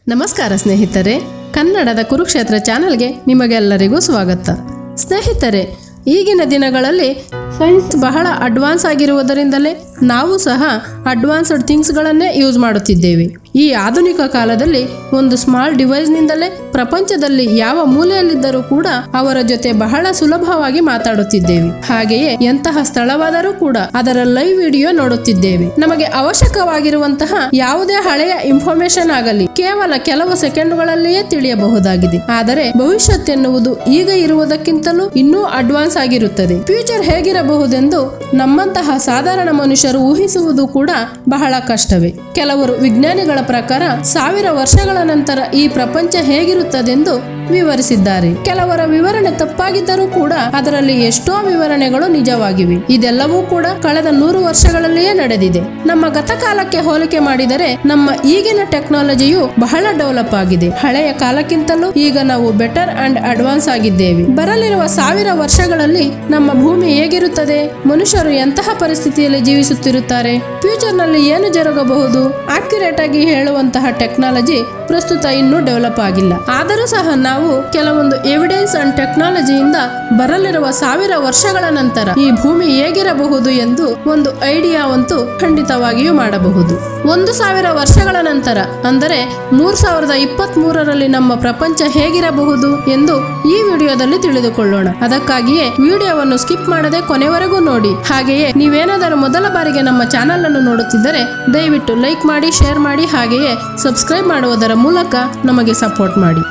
ನಮಸ್ಕಾರ ಸ್ನೇಹಿತರೆ ಕನ್ನಡದ ಕುರುಕ್ಷೇತ್ರ ಚಾನಲ್ಗೆ ನಿಮಗೆಲ್ಲರಿಗೂ ಸ್ವಾಗತ ಸ್ನೇಹಿತರೆ ಈಗಿನ ದಿನಗಳಲ್ಲಿ ಸೈನ್ಸ್ ಬಹಳ ಅಡ್ವಾನ್ಸ್ ಆಗಿರುವುದರಿಂದಲೇ ನಾವು ಸಹ ಅಡ್ವಾನ್ಸ್ಡ್ ಥಿಂಗ್ಸ್ಗಳನ್ನೇ ಯೂಸ್ ಮಾಡುತ್ತಿದ್ದೇವೆ ಈ ಆಧುನಿಕ ಕಾಲದಲ್ಲಿ ಒಂದು ಸ್ಮಾಲ್ ಡಿವೈಸ್ನಿಂದಲೇ ಪ್ರಪಂಚದಲ್ಲಿ ಯಾವ ಮೂಲೆಯಲ್ಲಿದ್ದರೂ ಕೂಡ ಅವರ ಜೊತೆ ಬಹಳ ಸುಲಭವಾಗಿ ಮಾತಾಡುತ್ತಿದ್ದೇವೆ ಹಾಗೆಯೇ ಎಂತಹ ಸ್ಥಳವಾದರೂ ಕೂಡ ಅದರ ಲೈವ್ ವಿಡಿಯೋ ನೋಡುತ್ತಿದ್ದೇವೆ ನಮಗೆ ಅವಶ್ಯಕವಾಗಿರುವಂತಹ ಯಾವುದೇ ಹಳೆಯ ಇನ್ಫಾರ್ಮೇಶನ್ ಆಗಲಿ ಕೇವಲ ಕೆಲವು ಸೆಕೆಂಡ್ಗಳಲ್ಲಿಯೇ ತಿಳಿಯಬಹುದಾಗಿದೆ ಆದರೆ ಭವಿಷ್ಯತ್ತೆನ್ನುವುದು ಈಗ ಇರುವುದಕ್ಕಿಂತಲೂ ಇನ್ನೂ ಅಡ್ವಾನ್ಸ್ ಆಗಿರುತ್ತದೆ ಫ್ಯೂಚರ್ ಹೇಗಿರಬಹುದೆಂದು ನಮ್ಮಂತಹ ಸಾಧಾರಣ ಮನುಷ್ಯರು ಊಹಿಸುವುದು ಕೂಡ ಬಹಳ ಕಷ್ಟವೇ ಕೆಲವರು ವಿಜ್ಞಾನಿಗಳ ಪ್ರಕಾರ ಸಾವಿರ ವರ್ಷಗಳ ನಂತರ ಈ ಪ್ರಪಂಚ ಹೇಗಿರುತ್ತದೆಂದು ವಿವರಿಸಿದ್ದಾರೆ ಕೆಲವರ ವಿವರಣೆ ತಪ್ಪಾಗಿದ್ದರೂ ಕೂಡ ಅದರಲ್ಲಿ ಎಷ್ಟೋ ವಿವರಣೆಗಳು ನಿಜವಾಗಿವೆ ಇದೆಲ್ಲವೂ ಕೂಡ ಕಳೆದ ನೂರು ವರ್ಷಗಳಲ್ಲಿಯೇ ನಡೆದಿದೆ ನಮ್ಮ ಗತಕಾಲಕ್ಕೆ ಹೋಲಿಕೆ ಮಾಡಿದರೆ ನಮ್ಮ ಈಗಿನ ಟೆಕ್ನಾಲಜಿಯು ಬಹಳ ಡೆವಲಪ್ ಆಗಿದೆ ಹಳೆಯ ಕಾಲಕ್ಕಿಂತಲೂ ಈಗ ನಾವು ಬೆಟರ್ ಅಂಡ್ ಅಡ್ವಾನ್ಸ್ ಆಗಿದ್ದೇವೆ ಬರಲಿರುವ ಸಾವಿರ ವರ್ಷಗಳಲ್ಲಿ ನಮ್ಮ ಭೂಮಿ ಹೇಗಿರುತ್ತದೆ ಮನುಷ್ಯರು ಎಂತಹ ಪರಿಸ್ಥಿತಿಯಲ್ಲಿ ಜೀವಿಸುತ್ತಿರುತ್ತಾರೆ ಫ್ಯೂಚರ್ ನಲ್ಲಿ ಏನು ಜರುಗಬಹುದು ಆಕ್ಯುರೇಟ್ ಆಗಿ ಹೇಳುವಂತಹ ಟೆಕ್ನಾಲಜಿ ಪ್ರಸ್ತುತ ಇನ್ನೂ ಡೆವಲಪ್ ಆಗಿಲ್ಲ ಆದರೂ ಸಹ ನಾವು ಕೆಲವೊಂದು ಎವಿಡೆನ್ಸ್ ಅಂಡ್ ಟೆಕ್ನಾಲಜಿಯಿಂದ ಬರಲಿರುವ ಸಾವಿರ ವರ್ಷಗಳ ನಂತರ ಈ ಭೂಮಿ ಹೇಗಿರಬಹುದು ಎಂದು ಒಂದು ಐಡಿಯಾವಂತೂ ಖಂಡಿತವಾಗಿಯೂ ಮಾಡಬಹುದು ಒಂದು ಸಾವಿರ ವರ್ಷಗಳ ನಂತರ ಅಂದರೆ ಮೂರ್ ಸಾವಿರದ ಇಪ್ಪತ್ತ್ ಮೂರರಲ್ಲಿ ನಮ್ಮ ಪ್ರಪಂಚ ಹೇಗಿರಬಹುದು ಎಂದು ಈ ವಿಡಿಯೋದಲ್ಲಿ ತಿಳಿದುಕೊಳ್ಳೋಣ ಅದಕ್ಕಾಗಿಯೇ ವಿಡಿಯೋವನ್ನು ಸ್ಕಿಪ್ ಮಾಡದೆ ಕೊನೆವರೆಗೂ ನೋಡಿ ಹಾಗೆಯೇ ನೀವೇನಾದರೂ ಮೊದಲ ಬಾರಿಗೆ ನಮ್ಮ ಚಾನಲ್ ಅನ್ನು ನೋಡುತ್ತಿದ್ದರೆ ದಯವಿಟ್ಟು ಲೈಕ್ ಮಾಡಿ ಶೇರ್ ಮಾಡಿ ಹಾಗೆಯೇ ಸಬ್ಸ್ಕ್ರೈಬ್ ಮಾಡುವುದರ ಮೂಲಕ ನಮಗೆ ಸಪೋರ್ಟ್ ಮಾಡಿ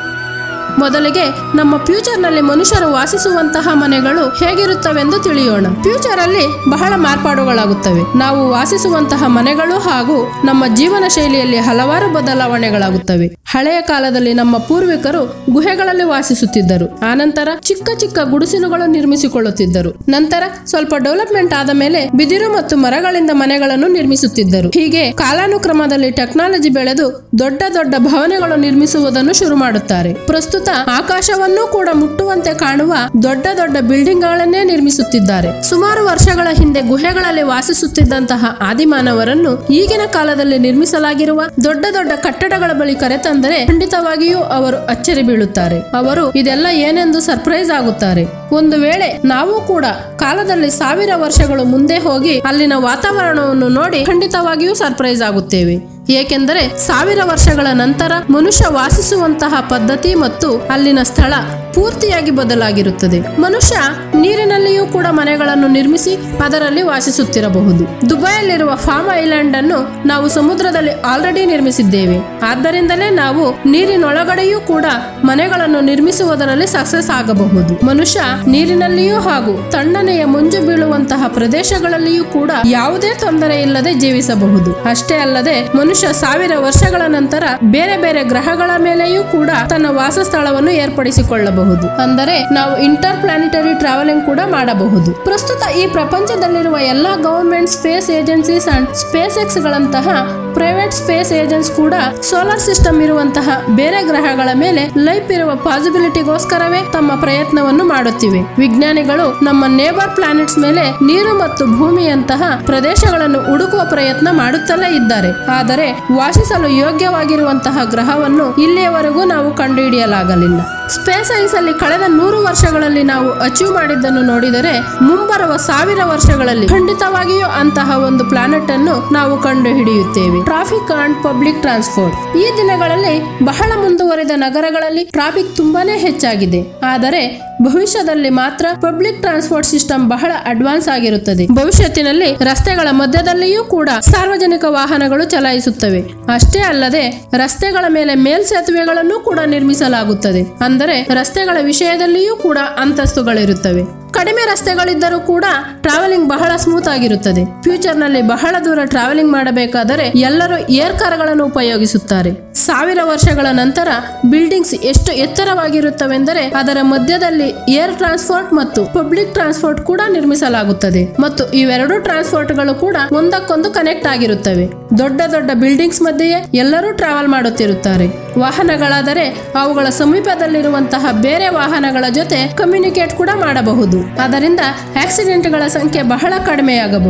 ಮೊದಲಿಗೆ ನಮ್ಮ ಫ್ಯೂಚರ್ ನಲ್ಲಿ ಮನುಷ್ಯರು ವಾಸಿಸುವಂತಹ ಮನೆಗಳು ಹೇಗಿರುತ್ತವೆಂದು ತಿಳಿಯೋಣ ಫ್ಯೂಚರ್ ಅಲ್ಲಿ ಬಹಳ ಮಾರ್ಪಾಡುಗಳಾಗುತ್ತವೆ ನಾವು ವಾಸಿಸುವಂತಹ ಮನೆಗಳು ಹಾಗೂ ನಮ್ಮ ಜೀವನ ಶೈಲಿಯಲ್ಲಿ ಹಲವಾರು ಬದಲಾವಣೆಗಳಾಗುತ್ತವೆ ಹಳೆಯ ಕಾಲದಲ್ಲಿ ನಮ್ಮ ಪೂರ್ವಿಕರು ಗುಹೆಗಳಲ್ಲಿ ವಾಸಿಸುತ್ತಿದ್ದರು ಆನಂತರ ಚಿಕ್ಕ ಚಿಕ್ಕ ಗುಡಿಸಲುಗಳು ನಿರ್ಮಿಸಿಕೊಳ್ಳುತ್ತಿದ್ದರು ನಂತರ ಸ್ವಲ್ಪ ಡೆವಲಪ್ಮೆಂಟ್ ಆದ ಮೇಲೆ ಬಿದಿರು ಮತ್ತು ಮರಗಳಿಂದ ಮನೆಗಳನ್ನು ನಿರ್ಮಿಸುತ್ತಿದ್ದರು ಹೀಗೆ ಕಾಲಾನುಕ್ರಮದಲ್ಲಿ ಟೆಕ್ನಾಲಜಿ ಬೆಳೆದು ದೊಡ್ಡ ದೊಡ್ಡ ಭವನಗಳು ನಿರ್ಮಿಸುವುದನ್ನು ಶುರು ಮಾಡುತ್ತಾರೆ ಪ್ರಸ್ತುತ ಆಕಾಶವನ್ನೂ ಕೂಡ ಮುಟ್ಟುವಂತೆ ಕಾಣುವ ದೊಡ್ಡ ದೊಡ್ಡ ಬಿಲ್ಡಿಂಗ್ ಗಳನ್ನೇ ನಿರ್ಮಿಸುತ್ತಿದ್ದಾರೆ ಸುಮಾರು ವರ್ಷಗಳ ಹಿಂದೆ ಗುಹೆಗಳಲ್ಲಿ ವಾಸಿಸುತ್ತಿದ್ದಂತಹ ಆದಿಮಾನವರನ್ನು ಈಗಿನ ಕಾಲದಲ್ಲಿ ನಿರ್ಮಿಸಲಾಗಿರುವ ದೊಡ್ಡ ದೊಡ್ಡ ಕಟ್ಟಡಗಳ ಬಳಿ ಕರೆತಂದರೆ ಖಂಡಿತವಾಗಿಯೂ ಅವರು ಅಚ್ಚರಿ ಬೀಳುತ್ತಾರೆ ಅವರು ಇದೆಲ್ಲ ಏನೆಂದು ಸರ್ಪ್ರೈಸ್ ಆಗುತ್ತಾರೆ ಒಂದು ವೇಳೆ ನಾವು ಕೂಡ ಕಾಲದಲ್ಲಿ ಸಾವಿರ ವರ್ಷಗಳು ಮುಂದೆ ಹೋಗಿ ಅಲ್ಲಿನ ವಾತಾವರಣವನ್ನು ನೋಡಿ ಖಂಡಿತವಾಗಿಯೂ ಸರ್ಪ್ರೈಸ್ ಆಗುತ್ತೇವೆ ಏಕೆಂದರೆ ಸಾವಿರ ವರ್ಷಗಳ ನಂತರ ಮನುಷ್ಯ ವಾಸಿಸುವಂತಹ ಪದ್ಧತಿ ಮತ್ತು ಅಲ್ಲಿನ ಸ್ಥಳ ಪೂರ್ತಿಯಾಗಿ ಬದಲಾಗಿರುತ್ತದೆ ಮನುಷ್ಯ ನೀರಿನಲ್ಲಿಯೂ ಕೂಡ ಮನೆಗಳನ್ನು ನಿರ್ಮಿಸಿ ಅದರಲ್ಲಿ ವಾಸಿಸುತ್ತಿರಬಹುದು ದುಬೈಯಲ್ಲಿರುವ ಫಾರ್ಮ್ ಐಲ್ಯಾಂಡ್ ಅನ್ನು ನಾವು ಸಮುದ್ರದಲ್ಲಿ ಆಲ್ರೆಡಿ ನಿರ್ಮಿಸಿದ್ದೇವೆ ಆದ್ದರಿಂದಲೇ ನಾವು ನೀರಿನೊಳಗಡೆಯೂ ಕೂಡ ಮನೆಗಳನ್ನು ನಿರ್ಮಿಸುವುದರಲ್ಲಿ ಸಕ್ಸಸ್ ಆಗಬಹುದು ಮನುಷ್ಯ ನೀರಿನಲ್ಲಿಯೂ ಹಾಗೂ ತಣ್ಣನೆಯ ಮಂಜು ಬೀಳುವಂತಹ ಪ್ರದೇಶಗಳಲ್ಲಿಯೂ ಕೂಡ ಯಾವುದೇ ತೊಂದರೆ ಇಲ್ಲದೆ ಜೀವಿಸಬಹುದು ಅಷ್ಟೇ ಅಲ್ಲದೆ ಮನುಷ್ಯ ಸಾವಿರ ವರ್ಷಗಳ ನಂತರ ಬೇರೆ ಬೇರೆ ಗ್ರಹಗಳ ಮೇಲೆಯೂ ಕೂಡ ತನ್ನ ವಾಸಸ್ಥಳವನ್ನು ಏರ್ಪಡಿಸಿಕೊಳ್ಳಬಹುದು ಅಂದರೆ ನಾವು ಇಂಟರ್ ಪ್ಲಾನಿಟರಿ ಟ್ರಾವೆಲಿಂಗ್ ಕೂಡ ಮಾಡಬಹುದು ಪ್ರಸ್ತುತ ಈ ಪ್ರಪಂಚದಲ್ಲಿರುವ ಎಲ್ಲಾ government space agencies and SpaceX ಗಳಂತಹ ಪ್ರೈವೇಟ್ ಸ್ಪೇಸ್ ಏಜೆನ್ಸ್ ಕೂಡ ಸೋಲಾರ್ ಸಿಸ್ಟಮ್ ಇರುವಂತಹ ಬೇರೆ ಗ್ರಹಗಳ ಮೇಲೆ ಲೈಫ್ ಇರುವ ಪಾಸಿಬಿಲಿಟಿಗೋಸ್ಕರವೇ ತಮ್ಮ ಪ್ರಯತ್ನವನ್ನು ಮಾಡುತ್ತಿವೆ ವಿಜ್ಞಾನಿಗಳು ನಮ್ಮ ನೇಬರ್ ಪ್ಲಾನೆಟ್ಸ್ ಮೇಲೆ ನೀರು ಮತ್ತು ಭೂಮಿಯಂತಹ ಪ್ರದೇಶಗಳನ್ನು ಹುಡುಕುವ ಪ್ರಯತ್ನ ಮಾಡುತ್ತಲೇ ಇದ್ದಾರೆ ಆದರೆ ವಾಸಿಸಲು ಯೋಗ್ಯವಾಗಿರುವಂತಹ ಗ್ರಹವನ್ನು ಇಲ್ಲಿಯವರೆಗೂ ನಾವು ಕಂಡುಹಿಡಿಯಲಾಗಲಿಲ್ಲ ಸ್ಪೇಸ್ ಸೈನ್ಸ್ ಅಲ್ಲಿ ಕಳೆದ ನೂರು ವರ್ಷಗಳಲ್ಲಿ ನಾವು ಅಚೀವ್ ಮಾಡಿದ್ದನ್ನು ನೋಡಿದರೆ ಮುಂಬರುವ ಸಾವಿರ ವರ್ಷಗಳಲ್ಲಿ ಖಂಡಿತವಾಗಿಯೂ ಅಂತಹ ಒಂದು ಪ್ಲಾನೆಟ್ ಅನ್ನು ನಾವು ಕಂಡು ಹಿಡಿಯುತ್ತೇವೆ ಟ್ರಾಫಿಕ್ ಅಂಡ್ ಪಬ್ಲಿಕ್ ಟ್ರಾನ್ಸ್ಪೋರ್ಟ್ ಈ ದಿನಗಳಲ್ಲಿ ಬಹಳ ಮುಂದುವರಿದ ನಗರಗಳಲ್ಲಿ ಟ್ರಾಫಿಕ್ ತುಂಬಾನೇ ಹೆಚ್ಚಾಗಿದೆ ಆದರೆ ಭವಿಷ್ಯದಲ್ಲಿ ಮಾತ್ರ ಪಬ್ಲಿಕ್ ಟ್ರಾನ್ಸ್ಪೋರ್ಟ್ ಸಿಸ್ಟಮ್ ಬಹಳ ಅಡ್ವಾನ್ಸ್ ಆಗಿರುತ್ತದೆ ಭವಿಷ್ಯತ್ತಿನಲ್ಲಿ ರಸ್ತೆಗಳ ಮಧ್ಯದಲ್ಲಿಯೂ ಕೂಡ ಸಾರ್ವಜನಿಕ ವಾಹನಗಳು ಚಲಾಯಿಸುತ್ತವೆ ಅಷ್ಟೇ ಅಲ್ಲದೆ ರಸ್ತೆಗಳ ಮೇಲೆ ಮೇಲ್ಸೇತುವೆಗಳನ್ನು ಕೂಡ ನಿರ್ಮಿಸಲಾಗುತ್ತದೆ ಅಂದರೆ ರಸ್ತೆಗಳ ವಿಷಯದಲ್ಲಿಯೂ ಕೂಡ ಅಂತಸ್ತುಗಳಿರುತ್ತವೆ ಕಡಿಮೆ ರಸ್ತೆಗಳಿದ್ದರೂ ಕೂಡ ಟ್ರಾವೆಲಿಂಗ್ ಬಹಳ ಸ್ಮೂತ್ ಆಗಿರುತ್ತದೆ ಫ್ಯೂಚರ್ ನಲ್ಲಿ ಬಹಳ ದೂರ ಟ್ರಾವೆಲಿಂಗ್ ಮಾಡಬೇಕಾದರೆ ಎಲ್ಲರೂ ಏರ್ ಕಾರ್ಗಳನ್ನು ಉಪಯೋಗಿಸುತ್ತಾರೆ ಸಾವಿರ ವರ್ಷಗಳ ನಂತರ ಬಿಲ್ಡಿಂಗ್ಸ್ ಎಷ್ಟು ಎತ್ತರವಾಗಿರುತ್ತವೆಂದರೆ ಅದರ ಮಧ್ಯದಲ್ಲಿ ಏರ್ ಟ್ರಾನ್ಸ್ಪೋರ್ಟ್ ಮತ್ತು ಪಬ್ಲಿಕ್ ಟ್ರಾನ್ಸ್ಪೋರ್ಟ್ ಕೂಡ ನಿರ್ಮಿಸಲಾಗುತ್ತದೆ ಮತ್ತು ಇವೆರಡೂ ಟ್ರಾನ್ಸ್ಪೋರ್ಟ್ಗಳು ಕೂಡ ಒಂದಕ್ಕೊಂದು ಕನೆಕ್ಟ್ ಆಗಿರುತ್ತವೆ ದೊಡ್ಡ ದೊಡ್ಡ ಬಿಲ್ಡಿಂಗ್ಸ್ ಮಧ್ಯೆಯೇ ಎಲ್ಲರೂ ಟ್ರಾವೆಲ್ ಮಾಡುತ್ತಿರುತ್ತಾರೆ ವಾಹನಗಳಾದರೆ ಅವುಗಳ ಸಮೀಪದಲ್ಲಿರುವಂತಹ ಬೇರೆ ವಾಹನಗಳ ಜೊತೆ ಕಮ್ಯುನಿಕೇಟ್ ಕೂಡ ಮಾಡಬಹುದು ಅದರಿಂದ ಆಕ್ಸಿಡೆಂಟ್ಗಳ ಸಂಖ್ಯೆ ಬಹಳ ಕಡಿಮೆಯಾಗಬಹುದು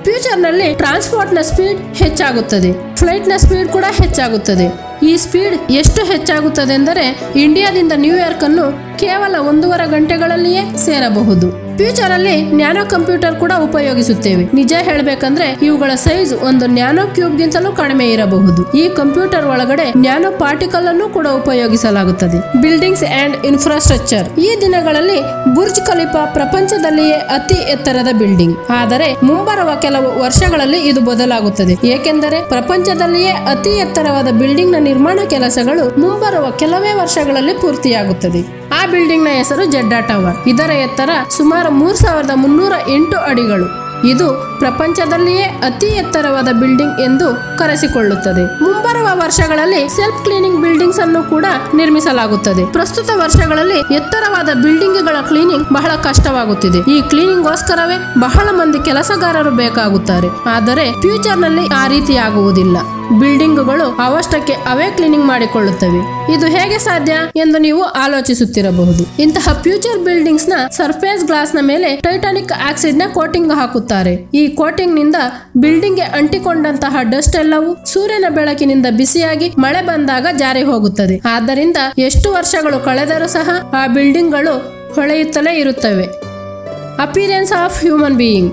ಫ್ಯೂಚರ್ ನಲ್ಲಿ ಟ್ರಾನ್ಸ್ಪೋರ್ಟ್ ನ ಸ್ಪೀಡ್ ಹೆಚ್ಚಾಗುತ್ತದೆ ಫ್ಲೈಟ್ ನ ಸ್ಪೀಡ್ ಕೂಡ ಹೆಚ್ಚಾಗುತ್ತದೆ ಈ ಸ್ಪೀಡ್ ಎಷ್ಟು ಹೆಚ್ಚಾಗುತ್ತದೆ ಎಂದರೆ ಇಂಡಿಯಾದಿಂದ ನ್ಯೂಯಾರ್ಕ್ ಅನ್ನು ಕೇವಲ ಒಂದೂವರೆ ಗಂಟೆಗಳಲ್ಲಿಯೇ ಸೇರಬಹುದು ಫ್ಯೂಚರ್ ಅಲ್ಲಿ ನ್ಯಾನೋ ಕಂಪ್ಯೂಟರ್ ಕೂಡ ಉಪಯೋಗಿಸುತ್ತೇವೆ ನಿಜ ಹೇಳಬೇಕಂದ್ರೆ ಇವುಗಳ ಸೈಜ್ ಒಂದು ನ್ಯಾನೋ ಕ್ಯೂಬ್ ಗಿಂತಲೂ ಕಡಿಮೆ ಇರಬಹುದು ಈ ಕಂಪ್ಯೂಟರ್ ಒಳಗಡೆ ನ್ಯಾನೋ ಪಾರ್ಟಿಕಲ್ ಅನ್ನು ಕೂಡ ಉಪಯೋಗಿಸಲಾಗುತ್ತದೆ ಬಿಲ್ಡಿಂಗ್ಸ್ ಅಂಡ್ ಇನ್ಫ್ರಾಸ್ಟ್ರಕ್ಚರ್ ಈ ದಿನಗಳಲ್ಲಿ ಬುರ್ಜ್ ಖಲೀಫಾ ಪ್ರಪಂಚದಲ್ಲಿಯೇ ಅತಿ ಎತ್ತರದ ಬಿಲ್ಡಿಂಗ್ ಆದರೆ ಮುಂಬರುವ ಕೆಲವು ವರ್ಷಗಳಲ್ಲಿ ಇದು ಬದಲಾಗುತ್ತದೆ ಏಕೆಂದರೆ ಪ್ರಪಂಚದಲ್ಲಿಯೇ ಅತಿ ಎತ್ತರವಾದ ಬಿಲ್ಡಿಂಗ್ ನ ನಿರ್ಮಾಣ ಕೆಲಸಗಳು ಮುಂಬರುವ ಕೆಲವೇ ವರ್ಷಗಳಲ್ಲಿ ಪೂರ್ತಿಯಾಗುತ್ತದೆ ಆ ಬಿಲ್ಡಿಂಗ್ ನ ಹೆಸರು ಜಡ್ಡಾ ಟವರ್ ಇದರ ಎತ್ತರ ಸುಮಾರು ಮೂರ್ ಸಾವಿರದ ಮುನ್ನೂರ ಎಂಟು ಅಡಿಗಳು ಇದು ಪ್ರಪಂಚದಲ್ಲಿಯೇ ಅತಿ ಎತ್ತರವಾದ ಬಿಲ್ಡಿಂಗ್ ಎಂದು ಕರೆಸಿಕೊಳ್ಳುತ್ತದೆ ಮುಂಬರುವ ವರ್ಷಗಳಲ್ಲಿ ಸೆಲ್ಫ್ ಕ್ಲೀನಿಂಗ್ ಬಿಲ್ಡಿಂಗ್ಸ್ ಅನ್ನು ಕೂಡ ನಿರ್ಮಿಸಲಾಗುತ್ತದೆ ಪ್ರಸ್ತುತ ವರ್ಷಗಳಲ್ಲಿ ಎತ್ತರವಾದ ಬಿಲ್ಡಿಂಗ್ಗಳ ಕ್ಲೀನಿಂಗ್ ಬಹಳ ಕಷ್ಟವಾಗುತ್ತಿದೆ ಈ ಕ್ಲೀನಿಂಗ್ ಗೋಸ್ಕರವೇ ಬಹಳ ಮಂದಿ ಕೆಲಸಗಾರರು ಬೇಕಾಗುತ್ತಾರೆ ಆದರೆ ಫ್ಯೂಚರ್ ನಲ್ಲಿ ಆ ರೀತಿ ಆಗುವುದಿಲ್ಲ ಬಿಲ್ಡಿಂಗುಗಳು ಅವಷ್ಟಕ್ಕೆ ಅವೇ ಕ್ಲೀನಿಂಗ್ ಮಾಡಿಕೊಳ್ಳುತ್ತವೆ ಇದು ಹೇಗೆ ಸಾಧ್ಯ ಎಂದು ನೀವು ಆಲೋಚಿಸುತ್ತಿರಬಹುದು ಇಂತಹ ಫ್ಯೂಚರ್ ಬಿಲ್ಡಿಂಗ್ಸ್ ನ ಸರ್ಫೇಸ್ ಗ್ಲಾಸ್ ನ ಮೇಲೆ ಟೈಟಾನಿಕ್ ಆಕ್ಸಿಡ್ ನ ಕೋಟಿಂಗ್ ಹಾಕುತ್ತಾರೆ ಈ ಕೋಟಿಂಗ್ ನಿಂದ ಬಿಲ್ಡಿಂಗ್ ಗೆ ಅಂಟಿಕೊಂಡಂತಹ ಡಸ್ಟ್ ಎಲ್ಲವೂ ಸೂರ್ಯನ ಬೆಳಕಿನಿಂದ ಬಿಸಿಯಾಗಿ ಮಳೆ ಬಂದಾಗ ಜಾರಿ ಹೋಗುತ್ತದೆ ಆದ್ದರಿಂದ ಎಷ್ಟು ವರ್ಷಗಳು ಕಳೆದರೂ ಸಹ ಆ ಬಿಲ್ಡಿಂಗ್ಗಳು ಹೊಳೆಯುತ್ತಲೇ ಇರುತ್ತವೆ appearance of human being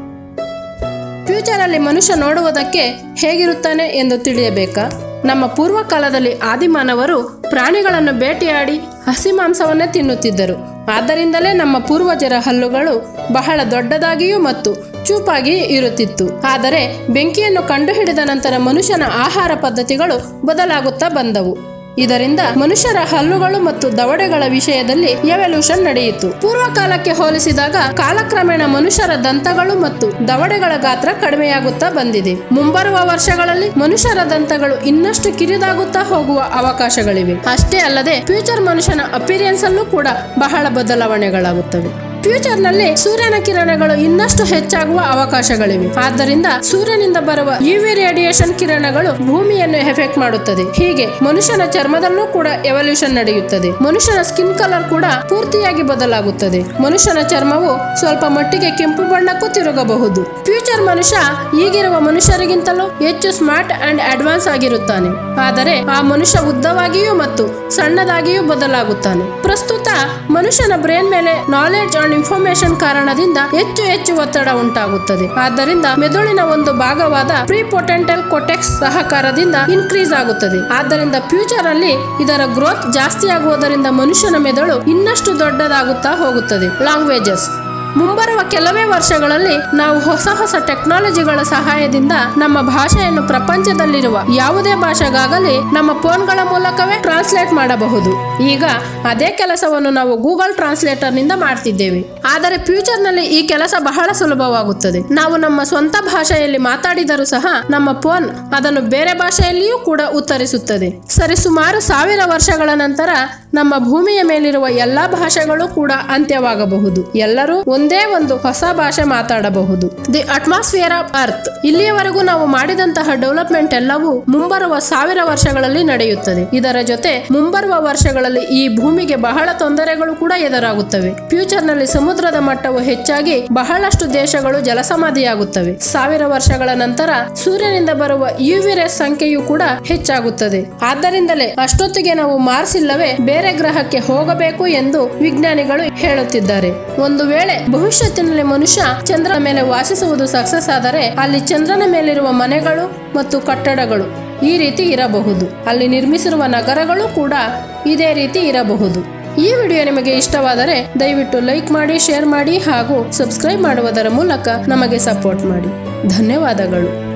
future ಅಲ್ಲಿ ಮನುಷ್ಯ ನೋಡುವುದಕ್ಕೆ ಹೇಗಿರುತ್ತಾನೆ ಎಂದು ತಿಳಿಯಬೇಕಾ ನಮ್ಮ ಪೂರ್ವ ಕಾಲದಲ್ಲಿ ಆದಿಮಾನವರು ಪ್ರಾಣಿಗಳನ್ನು ಬೇಟೆಯಾಡಿ ಹಸಿ ಮಾಂಸವನ್ನೇ ತಿನ್ನುತ್ತಿದ್ದರು ಆದ್ದರಿಂದಲೇ ನಮ್ಮ ಪೂರ್ವಜರ ಹಲ್ಲುಗಳು ಬಹಳ ದೊಡ್ಡದಾಗಿಯೂ ಮತ್ತು ಚೂಪಾಗಿಯೂ ಇರುತ್ತಿತ್ತು ಆದರೆ ಬೆಂಕಿಯನ್ನು ಕಂಡುಹಿಡಿದ ನಂತರ ಮನುಷ್ಯನ ಆಹಾರ ಪದ್ಧತಿಗಳು ಬದಲಾಗುತ್ತಾ ಬಂದವು ಇದರಿಂದ ಮನುಷ್ಯರ ಹಲ್ಲುಗಳು ಮತ್ತು ದವಡೆಗಳ ವಿಷಯದಲ್ಲಿ ಎವಲ್ಯೂಷನ್ ನಡೆಯಿತು ಪೂರ್ವ ಕಾಲಕ್ಕೆ ಹೋಲಿಸಿದಾಗ ಕಾಲಕ್ರಮೇಣ ಮನುಷ್ಯರ ದಂತಗಳು ಮತ್ತು ದವಡೆಗಳ ಗಾತ್ರ ಕಡಿಮೆಯಾಗುತ್ತಾ ಬಂದಿದೆ ಮುಂಬರುವ ವರ್ಷಗಳಲ್ಲಿ ಮನುಷ್ಯರ ದಂತಗಳು ಇನ್ನಷ್ಟು ಕಿರಿದಾಗುತ್ತಾ ಹೋಗುವ ಅವಕಾಶಗಳಿವೆ ಅಷ್ಟೇ ಅಲ್ಲದೆ ಫ್ಯೂಚರ್ ಮನುಷ್ಯನ ಅಪಿರಿಯನ್ಸ್ ಅಲ್ಲೂ ಕೂಡ ಬಹಳ ಬದಲಾವಣೆಗಳಾಗುತ್ತವೆ ಫ್ಯೂಚರ್ ನಲ್ಲಿ ಸೂರ್ಯನ ಕಿರಣಗಳು ಇನ್ನಷ್ಟು ಹೆಚ್ಚಾಗುವ ಅವಕಾಶಗಳಿವೆ ಆದ್ದರಿಂದ ಸೂರ್ಯನಿಂದ ಬರುವ ಯುವಿ ರೇಡಿಯೇಷನ್ ಕಿರಣಗಳು ಭೂಮಿಯನ್ನು ಎಫೆಕ್ಟ್ ಮಾಡುತ್ತದೆ ಹೀಗೆ ಮನುಷ್ಯನ ಚರ್ಮದಲ್ಲೂ ಕೂಡ ಎವಲ್ಯೂಷನ್ ನಡೆಯುತ್ತದೆ ಮನುಷ್ಯನ ಸ್ಕಿನ್ ಕಲರ್ ಕೂಡ ಪೂರ್ತಿಯಾಗಿ ಬದಲಾಗುತ್ತದೆ ಮನುಷ್ಯನ ಚರ್ಮವು ಸ್ವಲ್ಪ ಮಟ್ಟಿಗೆ ಕೆಂಪು ಬಣ್ಣಕ್ಕೂ ತಿರುಗಬಹುದು ಫ್ಯೂಚರ್ ಮನುಷ್ಯ ಈಗಿರುವ ಮನುಷ್ಯರಿಗಿಂತಲೂ ಹೆಚ್ಚು ಸ್ಮಾರ್ಟ್ ಅಂಡ್ ಅಡ್ವಾನ್ಸ್ ಆಗಿರುತ್ತಾನೆ ಆದರೆ ಆ ಮನುಷ್ಯ ಉದ್ದವಾಗಿಯೂ ಮತ್ತು ಸಣ್ಣದಾಗಿಯೂ ಬದಲಾಗುತ್ತಾನೆ ಪ್ರಸ್ತುತ ಮನುಷ್ಯನ ಬ್ರೇನ್ ಮೇಲೆ ನಾಲೆಡ್ಜ್ ಅಂಡ್ ಇನ್ಫಾರ್ಮೇಶನ್ ಕಾರಣದಿಂದ ಹೆಚ್ಚು ಹೆಚ್ಚು ಒತ್ತಡ ಉಂಟಾಗುತ್ತದೆ ಆದ್ದರಿಂದ ಮೆದುಳಿನ ಒಂದು ಭಾಗವಾದ ಪ್ರಿಪೊಟೆಂಟಲ್ ಕೊಟೆಕ್ಸ್ ಸಹಕಾರದಿಂದ ಇನ್ಕ್ರೀಸ್ ಆಗುತ್ತದೆ ಆದ್ದರಿಂದ ಫ್ಯೂಚರ್ ಅಲ್ಲಿ ಇದರ ಗ್ರೋತ್ ಜಾಸ್ತಿ ಆಗುವುದರಿಂದ ಮನುಷ್ಯನ ಮೆದುಳು ಇನ್ನಷ್ಟು ದೊಡ್ಡದಾಗುತ್ತಾ ಹೋಗುತ್ತದೆ ಲ್ಯಾಂಗ್ವೇಜಸ್ ಮುಂಬರುವ ಕೆಲವೇ ವರ್ಷಗಳಲ್ಲಿ ನಾವು ಹೊಸ ಹೊಸ ಟೆಕ್ನಾಲಜಿಗಳ ಸಹಾಯದಿಂದ ನಮ್ಮ ಭಾಷೆಯನ್ನು ಪ್ರಪಂಚದಲ್ಲಿರುವ ಯಾವುದೇ ಭಾಷೆಗಾಗಲಿ ನಮ್ಮ ಫೋನ್ಗಳ ಮೂಲಕವೇ ಟ್ರಾನ್ಸ್ಲೇಟ್ ಮಾಡಬಹುದು ಈಗ ಅದೇ ಕೆಲಸವನ್ನು ನಾವು ಗೂಗಲ್ ಟ್ರಾನ್ಸ್ಲೇಟರ್ ನಿಂದ ಮಾಡ್ತಿದ್ದೇವೆ ಆದರೆ ಫ್ಯೂಚರ್ ನಲ್ಲಿ ಈ ಕೆಲಸ ಬಹಳ ಸುಲಭವಾಗುತ್ತದೆ ನಾವು ನಮ್ಮ ಸ್ವಂತ ಭಾಷೆಯಲ್ಲಿ ಮಾತಾಡಿದರೂ ಸಹ ನಮ್ಮ ಫೋನ್ ಅದನ್ನು ಬೇರೆ ಭಾಷೆಯಲ್ಲಿಯೂ ಕೂಡ ಉತ್ತರಿಸುತ್ತದೆ ಸರಿ ಸುಮಾರು ಸಾವಿರ ವರ್ಷಗಳ ನಂತರ ನಮ್ಮ ಭೂಮಿಯ ಮೇಲಿರುವ ಎಲ್ಲಾ ಭಾಷೆಗಳು ಕೂಡ ಅಂತ್ಯವಾಗಬಹುದು ಎಲ್ಲರೂ ಒಂದೇ ಒಂದು ಹೊಸ ಭಾಷೆ ಮಾತಾಡಬಹುದು ದಿ ಅಟ್ಮಾಸ್ಫಿಯರ್ ಆಫ್ ಅರ್ತ್ ಇಲ್ಲಿಯವರೆಗೂ ನಾವು ಮಾಡಿದಂತಹ ಡೆವಲಪ್ಮೆಂಟ್ ಎಲ್ಲವೂ ಮುಂಬರುವ ಸಾವಿರ ವರ್ಷಗಳಲ್ಲಿ ನಡೆಯುತ್ತದೆ ಇದರ ಜೊತೆ ಮುಂಬರುವ ವರ್ಷಗಳಲ್ಲಿ ಈ ಭೂಮಿಗೆ ಬಹಳ ತೊಂದರೆಗಳು ಕೂಡ ಎದುರಾಗುತ್ತವೆ ಫ್ಯೂಚರ್ ನಲ್ಲಿ ಸಮುದ್ರದ ಮಟ್ಟವು ಹೆಚ್ಚಾಗಿ ಬಹಳಷ್ಟು ದೇಶಗಳು ಜಲಸಮಾಧಿಯಾಗುತ್ತವೆ ಸಾವಿರ ವರ್ಷಗಳ ನಂತರ ಸೂರ್ಯನಿಂದ ಬರುವ ಯುವಿ ರೇಸ್ ಸಂಖ್ಯೆಯು ಕೂಡ ಹೆಚ್ಚಾಗುತ್ತದೆ ಆದ್ದರಿಂದಲೇ ಅಷ್ಟೊತ್ತಿಗೆ ನಾವು ಮಾರ್ಸ್ ಇಲ್ಲವೇ ಬೇರೆ ಗ್ರಹಕ್ಕೆ ಹೋಗಬೇಕು ಎಂದು ವಿಜ್ಞಾನಿಗಳು ಹೇಳುತ್ತಿದ್ದಾರೆ ಒಂದು ವೇಳೆ ಭವಿಷ್ಯತ್ತಿನಲ್ಲಿ ಮನುಷ್ಯ ಚಂದ್ರನ ಮೇಲೆ ವಾಸಿಸುವುದು ಸಕ್ಸಸ್ ಆದರೆ ಅಲ್ಲಿ ಚಂದ್ರನ ಮೇಲಿರುವ ಮನೆಗಳು ಮತ್ತು ಕಟ್ಟಡಗಳು ಈ ರೀತಿ ಇರಬಹುದು ಅಲ್ಲಿ ನಿರ್ಮಿಸಿರುವ ನಗರಗಳು ಕೂಡ ಇದೇ ರೀತಿ ಇರಬಹುದು ಈ ವಿಡಿಯೋ ನಿಮಗೆ ಇಷ್ಟವಾದರೆ ದಯವಿಟ್ಟು ಲೈಕ್ ಮಾಡಿ ಶೇರ್ ಮಾಡಿ ಹಾಗೂ ಸಬ್ಸ್ಕ್ರೈಬ್ ಮಾಡುವುದರ ಮೂಲಕ ನಮಗೆ ಸಪೋರ್ಟ್ ಮಾಡಿ ಧನ್ಯವಾದಗಳು